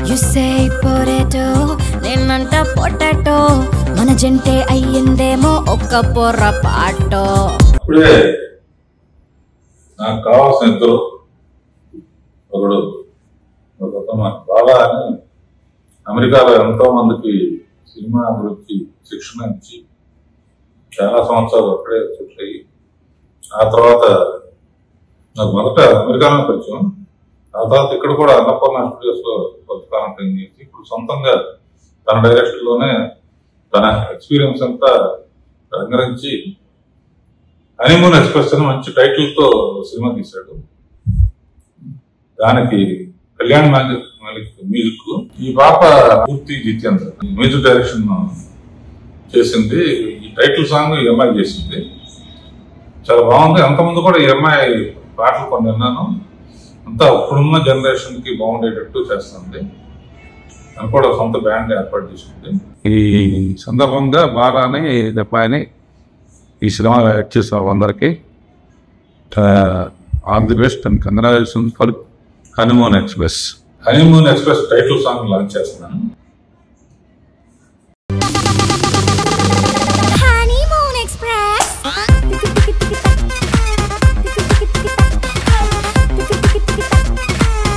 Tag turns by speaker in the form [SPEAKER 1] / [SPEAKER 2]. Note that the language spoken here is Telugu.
[SPEAKER 1] యు సే పొటాటో నేనంట పొటాటో మన జంటే అయ్యిందేమో ఒక్క పొర్రపాటో
[SPEAKER 2] ఇప్పుడే నాకు కావాల్సిన ఇద్దరు ఒకడు ఒక ఉత్తమ బాబా అని అమెరికాలో ఎంతో మందికి సినిమా గురించి శిక్షణ ఇచ్చి చాలా సంవత్సరాలు అక్కడే సెటిల్ అయ్యి ఆ తర్వాత నాకు మొదట అమెరికాలో పరిచయం ఆ తర్వాత ఇక్కడ కూడా అన్నపూర్ణ స్టూడియోస్ లో కొంతకాలం ట్రైన్ చేసి ఇప్పుడు సొంతంగా తన డైరెక్షన్ లోనే తన ఎక్స్పీరియన్స్ అంతా రంగరించి హనీమూన్ ఎక్స్ప్రెస్ అని మంచి టైటిల్ తో సినిమా తీశాడు దానికి కళ్యాణ్ మాలిక్ మాలిక్ మ్యూజిక్ ఈ పాప పూర్తి జితేంద్ర మ్యూజిక్ డైరెక్షన్ చేసింది ఈ టైటిల్ సాంగ్ ఈ అమ్మాయి చేసింది చాలా బాగుంది అంతకుముందు కూడా ఈ అమ్మాయి పాటలు కొన్ని విన్నాను అంతా ఇప్పుడున్న జనరేషన్ కి బాగుండేటట్టు చేస్తుంది అని కూడా సొంత బ్యాండ్ ఏర్పాటు చేసుకుంది
[SPEAKER 3] ఈ సందర్భంగా బాగానే చెప్పని ఈ సినిమా యాక్ట్ చేసిన అందరికీ all the best and congratulation for Hanuman express
[SPEAKER 2] honeymoon express title song launch చేస్తున్నాను